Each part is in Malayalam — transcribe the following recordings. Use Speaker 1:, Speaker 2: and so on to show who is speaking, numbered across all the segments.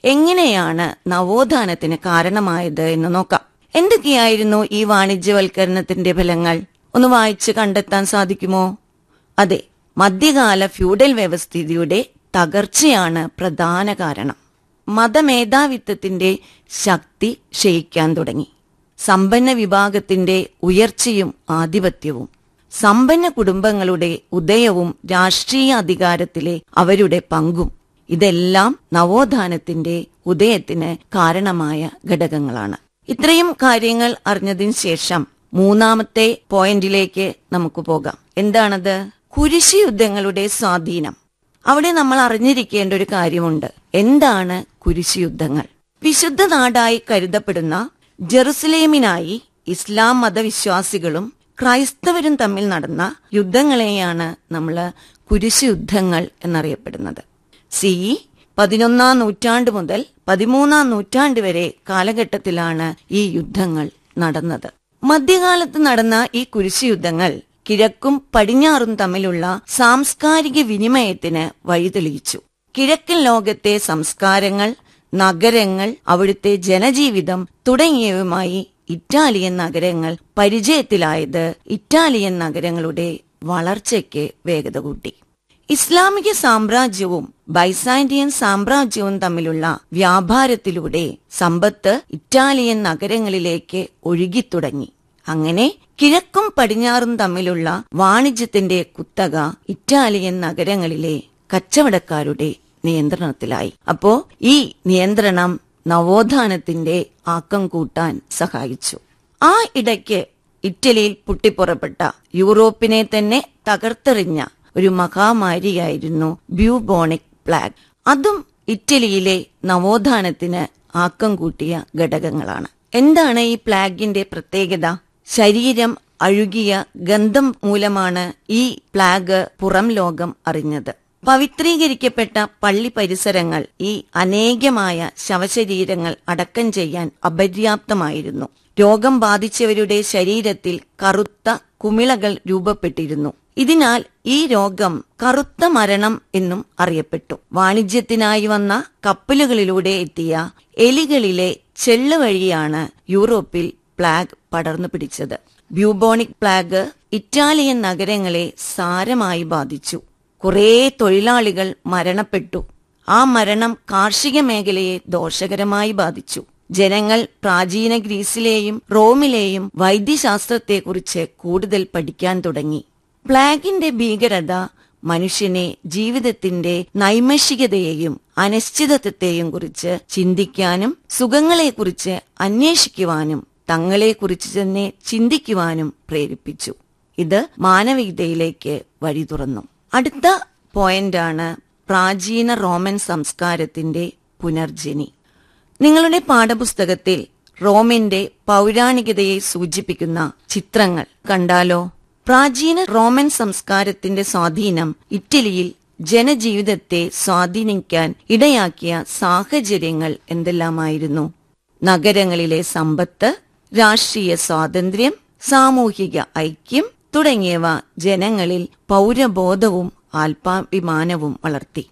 Speaker 1: എങ്ങനെയാണ് നവോത്ഥാനത്തിന് കാരണമായത് എന്ന് നോക്കാം എന്തൊക്കെയായിരുന്നു ഈ വാണിജ്യവൽക്കരണത്തിന്റെ ഫലങ്ങൾ ഒന്ന് വായിച്ച് കണ്ടെത്താൻ സാധിക്കുമോ അതെ മധ്യകാല ഫ്യൂഡൽ വ്യവസ്ഥിതിയുടെ തകർച്ചയാണ് പ്രധാന കാരണം മതമേധാവിത്വത്തിന്റെ ശക്തി ക്ഷയിക്കാൻ തുടങ്ങി സമ്പന്ന വിഭാഗത്തിന്റെ ഉയർച്ചയും ആധിപത്യവും സമ്പന്ന കുടുംബങ്ങളുടെ ഉദയവും രാഷ്ട്രീയ അധികാരത്തിലെ അവരുടെ പങ്കും ഇതെല്ലാം നവോത്ഥാനത്തിന്റെ ഉദയത്തിന് കാരണമായ ഘടകങ്ങളാണ് ഇത്രയും കാര്യങ്ങൾ അറിഞ്ഞതിന് ശേഷം മൂന്നാമത്തെ പോയിന്റിലേക്ക് നമുക്ക് പോകാം എന്താണത് കുരിശി യുദ്ധങ്ങളുടെ സ്വാധീനം അവിടെ നമ്മൾ അറിഞ്ഞിരിക്കേണ്ട ഒരു കാര്യമുണ്ട് എന്താണ് കുരിശി യുദ്ധങ്ങൾ വിശുദ്ധ നാടായി കരുതപ്പെടുന്ന ജെറുസലേമിനായി ഇസ്ലാം മതവിശ്വാസികളും ക്രൈസ്തവരും തമ്മിൽ നടന്ന യുദ്ധങ്ങളെയാണ് നമ്മൾ കുരിശ് യുദ്ധങ്ങൾ എന്നറിയപ്പെടുന്നത് സി പതിനൊന്നാം നൂറ്റാണ്ട് മുതൽ പതിമൂന്നാം നൂറ്റാണ്ട് വരെ കാലഘട്ടത്തിലാണ് ഈ യുദ്ധങ്ങൾ നടന്നത് മധ്യകാലത്ത് നടന്ന ഈ കുരിശ് യുദ്ധങ്ങൾ കിഴക്കും പടിഞ്ഞാറും തമ്മിലുള്ള സാംസ്കാരിക വിനിമയത്തിന് വഴിതെളിയിച്ചു കിഴക്കൻ ലോകത്തെ സംസ്കാരങ്ങൾ നഗരങ്ങൾ അവിടുത്തെ ജനജീവിതം തുടങ്ങിയവയുമായി ഇറ്റാലിയൻ നഗരങ്ങൾ പരിചയത്തിലായത് ഇറ്റാലിയൻ നഗരങ്ങളുടെ വളർച്ചയ്ക്ക് വേഗത കൂട്ടി ഇസ്ലാമിക സാമ്രാജ്യവും ബൈസാന്റിയൻ സാമ്രാജ്യവും തമ്മിലുള്ള വ്യാപാരത്തിലൂടെ സമ്പത്ത് ഇറ്റാലിയൻ നഗരങ്ങളിലേക്ക് ഒഴുകിത്തുടങ്ങി അങ്ങനെ കിഴക്കും പടിഞ്ഞാറും തമ്മിലുള്ള വാണിജ്യത്തിന്റെ കുത്തക ഇറ്റാലിയൻ നഗരങ്ങളിലെ കച്ചവടക്കാരുടെ നിയന്ത്രണത്തിലായി അപ്പോ ഈ നിയന്ത്രണം നവോത്ഥാനത്തിന്റെ ആക്കം കൂട്ടാൻ സഹായിച്ചു ആ ഇടയ്ക്ക് ഇറ്റലിയിൽ പൊട്ടിപ്പുറപ്പെട്ട യൂറോപ്പിനെ തന്നെ തകർത്തെറിഞ്ഞ ഒരു മഹാമാരിയായിരുന്നു ബ്യൂബോണിക് പ്ലാഗ് അതും ഇറ്റലിയിലെ നവോത്ഥാനത്തിന് ആക്കം കൂട്ടിയ ഘടകങ്ങളാണ് എന്താണ് ഈ പ്ലാഗിന്റെ പ്രത്യേകത ശരീരം അഴുകിയ ഗന്ധം മൂലമാണ് ഈ പ്ലാഗ് പുറം ലോകം അറിഞ്ഞത് പവിത്രീകരിക്കപ്പെട്ട പള്ളി പരിസരങ്ങൾ ഈ അനേകമായ ശവശരീരങ്ങൾ അടക്കം ചെയ്യാൻ അപര്യാപ്തമായിരുന്നു രോഗം ബാധിച്ചവരുടെ ശരീരത്തിൽ കറുത്ത കുമിളകൾ രൂപപ്പെട്ടിരുന്നു ഇതിനാൽ ഈ രോഗം കറുത്ത മരണം എന്നും അറിയപ്പെട്ടു വാണിജ്യത്തിനായി വന്ന കപ്പലുകളിലൂടെ എത്തിയ എലികളിലെ ചെള്ള് വഴിയാണ് യൂറോപ്പിൽ പ്ലാഗ് പടർന്നു പിടിച്ചത് ബ്യൂബോണിക് പ്ലാഗ് ഇറ്റാലിയൻ നഗരങ്ങളെ സാരമായി ബാധിച്ചു കുറേ തൊഴിലാളികൾ മരണപ്പെട്ടു ആ മരണം കാർഷിക മേഖലയെ ദോഷകരമായി ബാധിച്ചു ജനങ്ങൾ പ്രാചീന ഗ്രീസിലെയും റോമിലെയും വൈദ്യശാസ്ത്രത്തെക്കുറിച്ച് കൂടുതൽ പഠിക്കാൻ തുടങ്ങി പ്ലാഗിന്റെ ഭീകരത മനുഷ്യനെ ജീവിതത്തിന്റെ നൈമഷികതയെയും അനിശ്ചിതത്വത്തെയും കുറിച്ച് ചിന്തിക്കാനും സുഖങ്ങളെക്കുറിച്ച് അന്വേഷിക്കുവാനും തങ്ങളെക്കുറിച്ച് തന്നെ ചിന്തിക്കുവാനും പ്രേരിപ്പിച്ചു ഇത് മാനവികതയിലേക്ക് വഴി തുറന്നു അടുത്ത പോയിന്റാണ് പ്രാചീന റോമൻ സംസ്കാരത്തിന്റെ പുനർജനി നിങ്ങളുടെ പാഠപുസ്തകത്തിൽ റോമിന്റെ പൗരാണികതയെ സൂചിപ്പിക്കുന്ന ചിത്രങ്ങൾ കണ്ടാലോ പ്രാചീന റോമൻ സംസ്കാരത്തിന്റെ സ്വാധീനം ഇറ്റലിയിൽ ജനജീവിതത്തെ സ്വാധീനിക്കാൻ ഇടയാക്കിയ സാഹചര്യങ്ങൾ എന്തെല്ലാമായിരുന്നു നഗരങ്ങളിലെ സമ്പത്ത് രാഷ്ട്രീയ സ്വാതന്ത്ര്യം സാമൂഹിക ഐക്യം തുടങ്ങിയവ ജനങ്ങളിൽ പൗരബോധവും ആത്മാഭിമാനവും വളർത്തി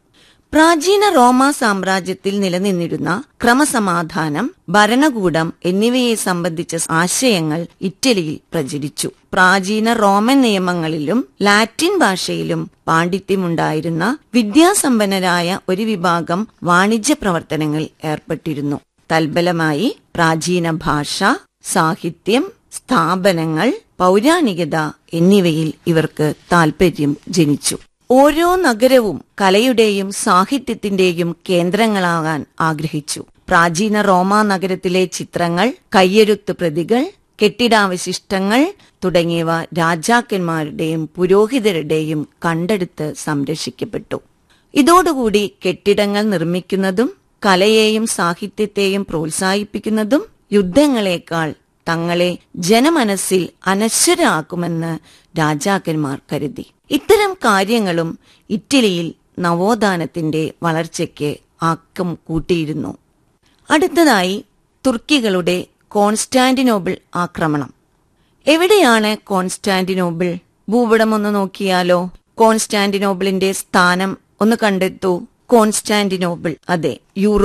Speaker 1: പ്രാചീന റോമ സാമ്രാജ്യത്തിൽ നിലനിന്നിരുന്ന ക്രമസമാധാനം ഭരണകൂടം എന്നിവയെ സംബന്ധിച്ച ആശയങ്ങൾ ഇറ്റലിയിൽ പ്രചരിച്ചു പ്രാചീന റോമൻ നിയമങ്ങളിലും ലാറ്റിൻ ഭാഷയിലും പാണ്ഡിത്യമുണ്ടായിരുന്ന വിദ്യാസമ്പന്നരായ ഒരു വിഭാഗം വാണിജ്യ പ്രവർത്തനങ്ങളിൽ ഏർപ്പെട്ടിരുന്നു തൽബലമായി പ്രാചീന ഭാഷ സാഹിത്യം സ്ഥാപനങ്ങൾ പൗരാണികത എന്നിവയിൽ ഇവർക്ക് താൽപര്യം ജനിച്ചു ഓരോ നഗരവും കലയുടെയും സാഹിത്യത്തിന്റെയും കേന്ദ്രങ്ങളാകാൻ ആഗ്രഹിച്ചു പ്രാചീന റോമ നഗരത്തിലെ ചിത്രങ്ങൾ കയ്യെഴുത്ത് പ്രതികൾ കെട്ടിടാവശിഷ്ടങ്ങൾ തുടങ്ങിയവ രാജാക്കന്മാരുടെയും പുരോഹിതരുടെയും കണ്ടെടുത്ത് സംരക്ഷിക്കപ്പെട്ടു ഇതോടുകൂടി കെട്ടിടങ്ങൾ നിർമ്മിക്കുന്നതും കലയെയും സാഹിത്യത്തെയും പ്രോത്സാഹിപ്പിക്കുന്നതും യുദ്ധങ്ങളെക്കാൾ തങ്ങളെ ജനമനസ്സിൽ അനശ്വരാക്കുമെന്ന് രാജാക്കന്മാർ കരുതി ഇത്തരം കാര്യങ്ങളും ഇറ്റലിയിൽ നവോത്ഥാനത്തിന്റെ വളർച്ചയ്ക്ക് ആക്കം കൂട്ടിയിരുന്നു അടുത്തതായി തുർക്കികളുടെ കോൺസ്റ്റാന്റിനോബിൾ ആക്രമണം എവിടെയാണ് കോൺസ്റ്റാന്റിനോബിൾ ഭൂപടം ഒന്ന് നോക്കിയാലോ കോൺസ്റ്റാന്റിനോബിളിന്റെ സ്ഥാനം ഒന്ന് കണ്ടെത്തൂ കോൺസ്റ്റാന്റിനോബിൾ അതെ യൂറോ